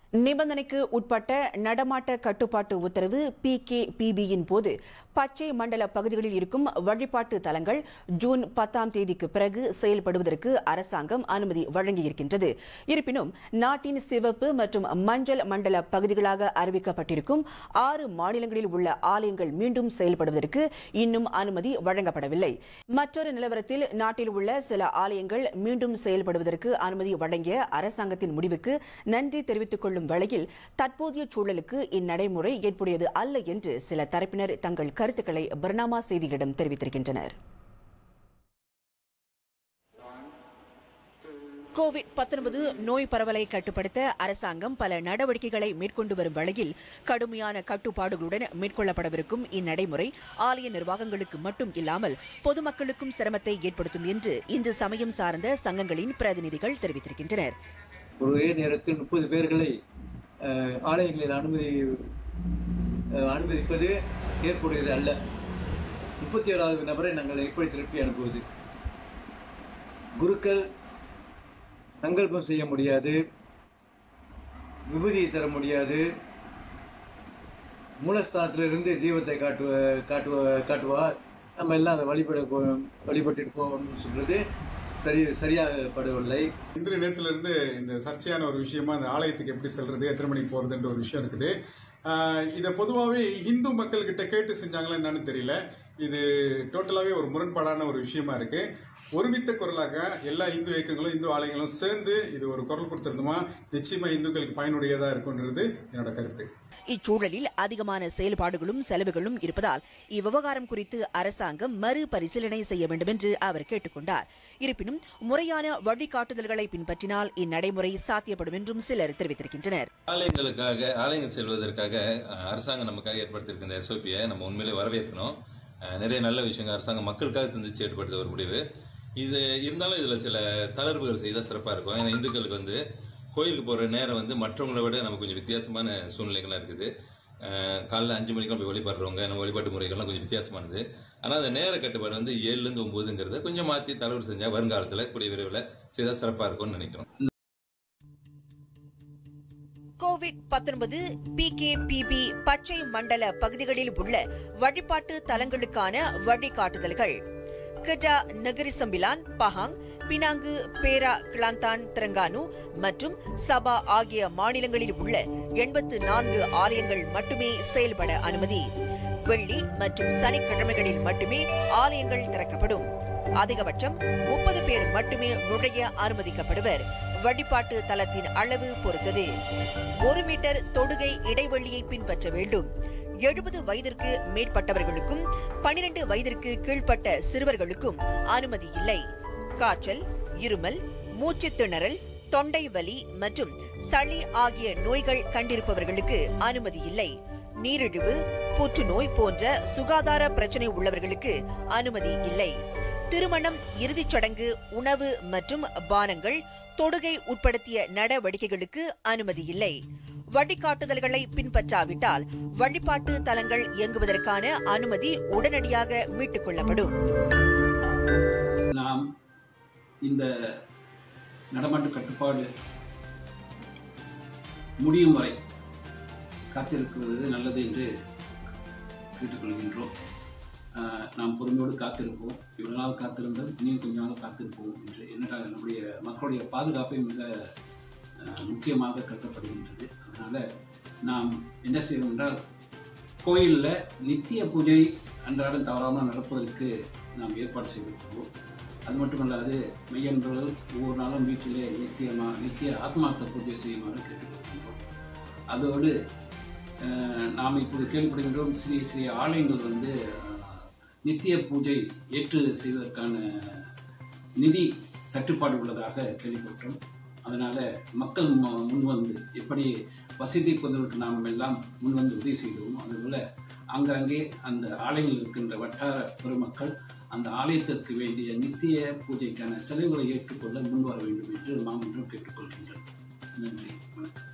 நிபந்தனைக்கு உட்பட்ட நடமாட்ட கட்டுப்பாட்டு உத்தரவு பி கே பிபியின் போது பச்சை மண்டல பகுதிகளில் இருக்கும் வழிபாட்டு தலங்கள் ஜூன் பத்தாம் தேதிக்கு பிறகு செயல்படுவதற்கு அரசாங்கம் அனுமதி வழங்கியிருக்கின்றது இருப்பினும் நாட்டின் சிவப்பு மற்றும் மஞ்சள் மண்டல பகுதிகளாக அறிவிக்கப்பட்டிருக்கும் ஆறு மாநிலங்களில் உள்ள ஆலயங்கள் மீண்டும் செயல்படுவதற்கு இன்னும் அனுமதி வழங்கப்படவில்லை மற்றொரு நிலவரத்தில் நாட்டில் உள்ள சில ஆலயங்கள் மீண்டும் செயல்படுவதற்கு அனுமதி வழங்கிய அரசாங்கத்தின் முடிவுக்கு நன்றி தெரிவித்துக் கொள்ளும் வேளையில் தற்போதைய சூழலுக்கு இந்நடைமுறை ஏற்புடையது அல்ல என்று சில தரப்பினர் தங்கள் கருத்துக்களை பர்னாமா செய்திகளிடம் தெரிவித்திருக்கின்றனர் கோவிட் 19 நோய் பரவலை கட்டுப்படுத்த அரசாங்கம் பல நடவடிக்கைகளை மேற்கொண்டு வரும் வேளையில் கடுமையான கட்டுப்பாடுகளுடன் மேற்கொள்ளப்படவிருக்கும் இந்நடைமுறை ஆலய நிர்வாகங்களுக்கு மட்டும் இல்லாமல் பொதுமக்களுக்கும் சிரமத்தை ஏற்படுத்தும் என்று இந்து சமயம் சார்ந்த சங்கங்களின் பிரதிநிதிகள் தெரிவித்திருக்கின்றனர் ஒரே நேரத்தில் முப்பது பேர்களை அஹ், ஆலயங்களில் அனுமதி அஹ், அனுமதிப்பது ஏற்புடையது அல்ல முப்பத்தி ஓராவது நபரை நாங்கள் எப்படி திருப்பி அனுப்புவது குருக்கள் சங்கல்பம் செய்ய முடியாது விபூதியை தர முடியாது மூலஸ்தானத்திலிருந்து தீபத்தை காட்டுவ காட்டுவ காட்டுவார் நம்ம எல்லாம் அதை வழிபட போ வழிபட்டுட்டு போகணும்னு சொல்றது சரி சரியாக படவில்லை இன்றைய நேரத்திலிருந்து இந்த சர்ச்சையான ஒரு விஷயமா அந்த ஆலயத்துக்கு எப்படி செல்றது எத்தனை மணிக்கு போறதுன்ற ஒரு விஷயம் இருக்குது ஆஹ் இதை பொதுவாகவே இந்து மக்கள்கிட்ட கேட்டு செஞ்சாங்களா என்னன்னு தெரியல இது டோட்டலாகவே ஒரு முரண்பாடான ஒரு விஷயமா இருக்கு ஒருமித்த குரலாக எல்லா இந்து இயக்கங்களும் இந்து ஆலயங்களும் சேர்ந்து இது ஒரு குரல் கொடுத்திருந்தோமா நிச்சயமா இந்துக்களுக்கு பயனுடையதா இருக்குன்றது என்னோட கருத்து இச்சூழலில் அதிகமான செயல்பாடுகளும் செலவுகளும் இருப்பதால் இவ்விவகாரம் குறித்து அரசாங்கம் மறுபரிசீலனை செய்ய வேண்டும் என்று அவர் கேட்டுக் கொண்டார் இருப்பினும் முறையான வழிகாட்டுதல்களை பின்பற்றினால் இந்நடைமுறை சாத்தியப்படும் என்றும் சிலர் தெரிவித்திருக்கின்றனர் ஆலயங்களுக்காக ஆலயங்கள் செல்வதற்காக அஹ், அரசாங்கம் நமக்காக ஏற்படுத்தியிருக்க இந்த எஸ்ஓபியை நம்ம உண்மையிலே வரவேற்கணும் அஹ், நிறைய நல்ல விஷயங்கள் அரசாங்கம் மக்களுக்காக சிந்திச்சு ஏற்படுத்த ஒரு முடிவு இது இருந்தாலும் இதில் சில தளர்வுகள் செய்தால் சிறப்பாக இருக்கும் ஏன்னா இந்துக்களுக்கு வந்து கோயிலுக்கு போகிற நேரம் வந்து மற்றவங்களை விட நமக்கு கொஞ்சம் வித்தியாசமான சூழ்நிலைகள்லாம் இருக்குது அஹ், காலைல அஞ்சு மணிக்கெல்லாம் போய் வழிபடுறவங்க நம்ம வழிபாட்டு முறைகள்லாம் கொஞ்சம் வித்தியாசமானது ஆனால் அந்த நேர கட்டுப்பாடு வந்து ஏழுலேருந்து ஒம்போதுங்கிறத கொஞ்சம் மாற்றி தளர்வு செஞ்சால் வருங்காலத்தில் கூடிய விரைவில் செய்தால் சிறப்பாக இருக்கும்னு நினைக்கிறோம் கோவிட் 19 பிகேபிபி பச்சை மண்டல பகுதிகளில் உள்ள வழிபாட்டு தலங்களுக்கான வழிகாட்டுதல்கள் கஜா Negeri Sembilan Pahang Penang Perak Kelantan Terengganu மற்றும் சபா ஆகிய மாநிலங்களில் உள்ள எண்பத்து நான்கு ஆலயங்கள் மட்டுமே செயல்பட அனுமதி வெள்ளி மற்றும் சனிக்கிழமைகளில் மட்டுமே ஆலயங்கள் திறக்கப்படும் அதிகபட்சம் முப்பது பேர் மட்டுமே நுழைய அனுமதிக்கப்படுவர் வழிபாட்டு தலத்தின் அளவு பொறுத்தது ஒரு மீட்டர் தொடுகை இடைவெளியை பின்பற்ற வேண்டும் எழுபது வயதிற்கு மேற்பட்டவர்களுக்கும் பனிரெண்டு வயதிற்கு கீழ்ப்பட்ட சிறுவர்களுக்கும் அனுமதி இல்லை காய்ச்சல் இருமல் மூச்சுத் திணறல் தொண்டை வலி மற்றும் சளி ஆகிய நோய்கள் கண்டிருப்பவர்களுக்கு அனுமதி இல்லை நீரிழிவு புற்றுநோய் போன்ற சுகாதார பிரச்சனை உள்ளவர்களுக்கு அனுமதி இல்லை திருமணம் இறுதிச் சடங்கு உணவு மற்றும் பானங்கள் தொடுகை உட்படுத்திய நடவடிக்கைகளுக்கு அனுமதி இல்லை வழிகாட்டுதல்களை பின்பற்றாவிட்டால் வழிபாட்டு தலங்கள் இயங்குவதற்கான அனுமதி உடனடியாக மீட்டுக் கொள்ளப்படும் நாம் இந்த நடமாட்டு கட்டுப்பாடு முடியும் வரை காத்திருக்கிறது நல்லது என்று கேட்டுக்கொள்கின்றோம் ஆஹ் நாம் பொறுமையோடு காத்திருப்போம் இவ்வளவு நாள் காத்திருந்தோம் இனியும் கொஞ்ச நாள் காத்திருப்போம் என்று என்னடால் நம்முடைய மக்களுடைய பாதுகாப்பை மிக ஆஹ் முக்கியமாக கருதப்படுகின்றது அதனால் நாம் என்ன செய்யணும் என்றால் கோயிலில் நித்திய பூஜை அன்றாடம் தவறாமல் நடப்பதற்கு நாம் ஏற்பாடு செய்திருக்கிறோம் அது மட்டுமல்லாது மெய்யன்பர்கள் ஒவ்வொரு நாளும் வீட்டிலே நித்தியமாக நித்திய ஆத்மார்த்த பூஜை செய்யுமாறு கேட்டுக்கொள்கின்றோம் அதோடு அஹ், நாம் இப்போது கேள்விப்படுகின்றோம் ஸ்ரீ ஸ்ரீ ஆலயங்கள் வந்து அஹ், நித்திய பூஜை ஏற்று செய்வதற்கான நிதி தட்டுப்பாடு உள்ளதாக கேள்விப்பட்டோம் அதனால் மக்கள் மு- முன்வந்து எப்படி வசதி பொருளுக்கு நாம் எல்லாம் முன்வந்து உதவி செய்தோமோ அதுபோல் ஆங்காங்கே அந்த ஆலயங்கள் இருக்கின்ற வட்டார பெருமக்கள் அந்த ஆலயத்திற்கு வேண்டிய நித்திய பூஜைக்கான செலவுகளை ஏற்றுக்கொள்ள முன்வர வேண்டும் என்று மாமன்றம் கேட்டுக்கொள்கின்றனர் நன்றி வணக்கம்